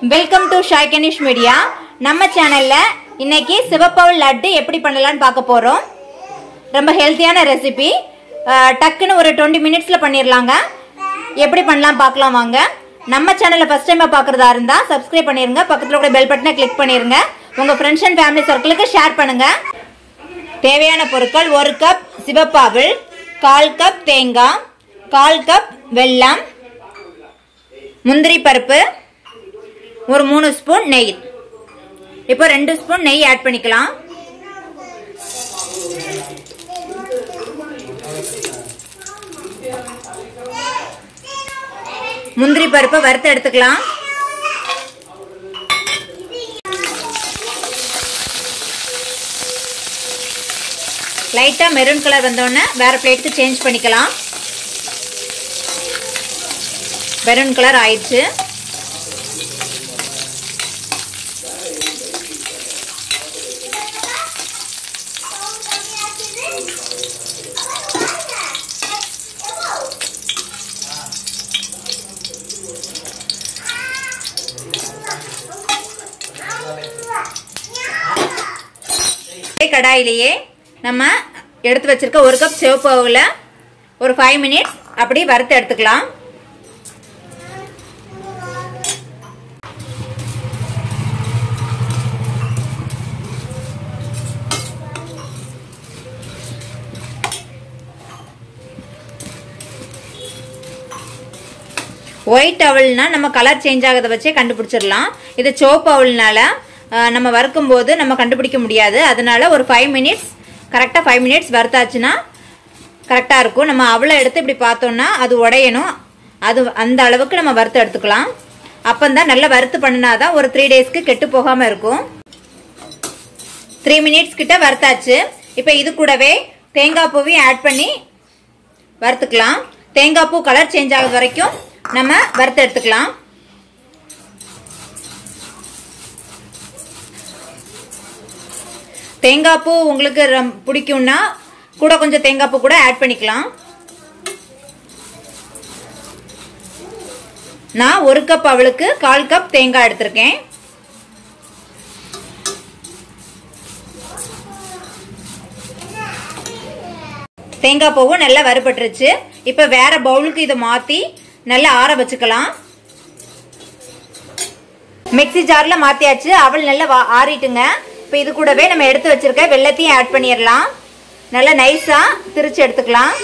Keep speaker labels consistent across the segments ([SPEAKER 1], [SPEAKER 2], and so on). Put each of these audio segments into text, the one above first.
[SPEAKER 1] welcome to ஷாய்கனிஷ் media நம்ம சேனல்ல இன்னைக்கு சிவப்பவுல் லட்டு எப்படி பண்ணலாம்னு பார்க்க போறோம் ரொம்ப ஹெல்த்தியான ரெசிபி டக்குன்னு ஒரு டுவெண்ட்டி மினிட்ஸ்ல பண்ணிடலாங்க எப்படி பண்ணலாம் பார்க்கலாம் வாங்க நம்ம சேனலை ஃபர்ஸ்ட் டைம் பார்க்குறதா இருந்தா சப்ஸ்கிரைப் பண்ணிருங்க பக்கத்தில் கூட பெல் பட்டனை கிளிக் பண்ணிருங்க உங்க ஃப்ரெண்ட்ஸ் அண்ட் ஃபேமிலி சர்க்கிளுக்கு ஷேர் பண்ணுங்க தேவையான பொருட்கள் ஒரு கப் சிவப்பாவில் கால் கப் தேங்காய் கால் கப் வெல்லம் முந்திரி பருப்பு ஒரு மூணு ஸ்பூன் நெய் இப்போ ரெண்டு ஸ்பூன் நெய் ஆட் பண்ணிக்கலாம் முந்திரி பருப்பை வறுத்து எடுத்துக்கலாம் லைட்டா மெரூன் கலர் வந்தோடனே வேற பிளேட்டுக்கு சேஞ்ச் பண்ணிக்கலாம் மெரூன் கலர் ஆயிடுச்சு கடாயிலேயே நம்ம எடுத்து வச்சிருக்க ஒரு கப் சிவப்பாவில் ஒரு ஃபைவ் மினிட்ஸ் அப்படி வறுத்து எடுத்துக்கலாம் ஒயிட் அவல்னா நம்ம கலர் சேஞ்ச் ஆகிறத வச்சே கண்டுபிடிச்சிடலாம் இது சோப்பு அவல்னால நம்ம வறுக்கும் போது நம்ம கண்டுபிடிக்க முடியாது அதனால ஒரு ஃபைவ் மினிட்ஸ் கரெக்டாக ஃபைவ் மினிட்ஸ் வறுத்தாச்சுன்னா கரெக்டாக இருக்கும் நம்ம அவளை எடுத்து இப்படி பார்த்தோம்னா அது உடையணும் அது அந்த அளவுக்கு நம்ம வறுத்து எடுத்துக்கலாம் அப்பந்தான் நல்லா வறுத்து பண்ணினாதான் ஒரு த்ரீ டேஸ்க்கு கெட்டு போகாமல் இருக்கும் த்ரீ மினிட்ஸ் கிட்ட வறுத்தாச்சு இப்போ இது கூடவே தேங்காய் பூவையும் ஆட் பண்ணி வறுத்துக்கலாம் தேங்காய் பூ கலர் சேஞ்ச் ஆகுது வரைக்கும் நம்ம வறுத்து எடுத்துக்கலாம் தேங்காய் பூ உங்களுக்கு பிடிக்கும்னா கூட கொஞ்சம் தேங்காய் பூ கூட ஆட் பண்ணிக்கலாம் நான் ஒரு கப் அவளுக்கு கால் கப் தேங்காய் எடுத்திருக்கேன் தேங்காய் பூவும் நல்லா வறுபட்டுருச்சு இப்போ வேற பவுலுக்கு இதை மாற்றி நல்லா ஆற வச்சுக்கலாம் மிக்சி ஜார்ல மாத்தியாச்சு அவள் நல்லா ஆறிட்டுங்க இப்போ இது கூடவே நம்ம எடுத்து வச்சிருக்க வெள்ளத்தையும் ஆட் பண்ணிடலாம் நல்லா நைஸா திரிச்சு எடுத்துக்கலாம்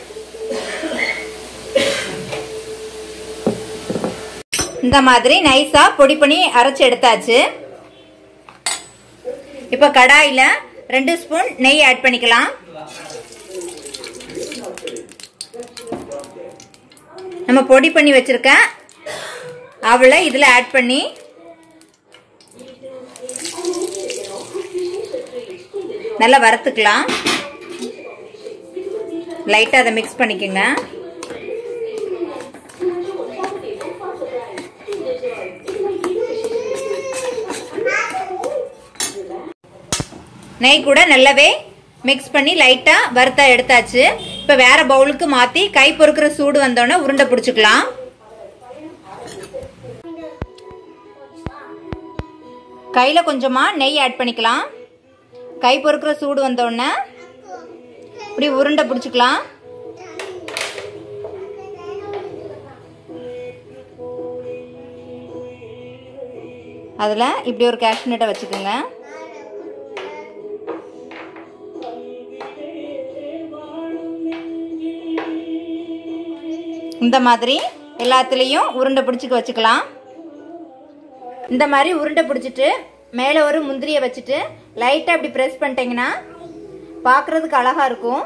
[SPEAKER 1] இந்த மாதிரி நைஸா பொடி பண்ணி அரைச்சு எடுத்தாச்சு இப்போ கடாயில ரெண்டு ஸ்பூன் நெய் ஆட் பண்ணிக்கலாம் நம்ம பொடி பண்ணி வச்சிருக்க அவளை இதில் ஆட் பண்ணி நல்லா வறுத்துக்கலாம் லைட்டாக அதை மிக்ஸ் பண்ணிக்கோங்க நெய் கூட நல்லாவே மிக்ஸ் பண்ணி லைட்டாக வறுத்தா எடுத்தாச்சு இப்போ வேற பவுலுக்கு மாற்றி கை பொறுக்கிற சூடு வந்தோடனே உருண்டை பிடிச்சிக்கலாம் கையில் கொஞ்சமாக நெய் ஆட் பண்ணிக்கலாம் கை பொறுக்கிற சூடு வந்தோடனே இப்படி உருண்டை பிடிச்சிக்கலாம் அதில் இப்படி ஒரு கேஷ்நட்டை வச்சுக்கோங்க இந்த மாதிரி எல்லாத்துலேயும் உருண்டை பிடிச்சிக்க வச்சுக்கலாம் இந்த மாதிரி உருண்டை பிடிச்சிட்டு மேலே ஒரு முந்திரியை வச்சுட்டு லைட்டாக இப்படி ப்ரெஸ் பண்ணிட்டீங்கன்னா பார்க்குறதுக்கு அழகாக இருக்கும்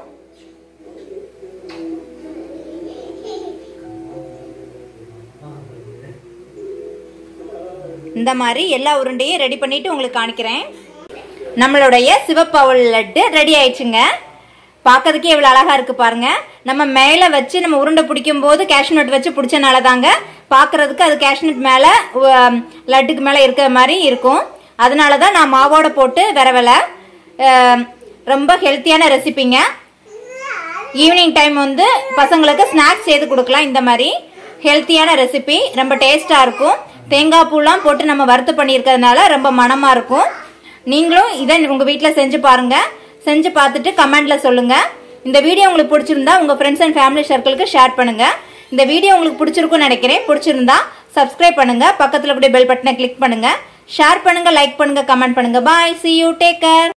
[SPEAKER 1] இந்த மாதிரி எல்லா உருண்டையும் ரெடி பண்ணிட்டு உங்களுக்கு காணிக்கிறேன் நம்மளுடைய சிவப்பவுல் லட்டு ரெடி ஆயிடுச்சுங்க பார்க்கறதுக்கே எவ்வளோ அழகா இருக்கு பாருங்க நம்ம மேலே வச்சு நம்ம உருண்டை பிடிக்கும் போது கேஷ்நட் வச்சு பிடிச்சனால தாங்க பார்க்கறதுக்கு அது கேஷ்நட் மேலே லட்டுக்கு மேலே இருக்கிற மாதிரி இருக்கும் அதனால தான் நான் மாவோட போட்டு விரவல ரொம்ப ஹெல்த்தியான ரெசிபிங்க ஈவினிங் டைம் வந்து பசங்களுக்கு ஸ்நாக்ஸ் செய்து கொடுக்கலாம் இந்த மாதிரி ஹெல்த்தியான ரெசிபி ரொம்ப டேஸ்டாக இருக்கும் தேங்காய் பூலாம் போட்டு நம்ம வறுத்து பண்ணியிருக்கிறதுனால ரொம்ப மணமாக இருக்கும் நீங்களும் இதை உங்கள் வீட்டில் செஞ்சு பாருங்கள் செஞ்சு பார்த்துட்டு கமெண்ட்டில் சொல்லுங்கள் இந்த வீடியோ உங்களுக்கு பிடிச்சிருந்தா உங்கள் ஃப்ரெண்ட்ஸ் அண்ட் ஃபேமிலி சர்க்கிளுக்கு ஷேர் பண்ணுங்கள் இந்த வீடியோ உங்களுக்கு பிடிச்சிருக்கும்னு நினைக்கிறேன் பிடிச்சிருந்தா சப்ஸ்கிரைப் பண்ணுங்கள் பக்கத்தில் கூடிய பெல் பட்டனை கிளிக் பண்ணுங்கள் ஷேர் பண்ணுங்கள் லைக் பண்ணுங்கள் கமெண்ட் பண்ணுங்கள் bye see you take care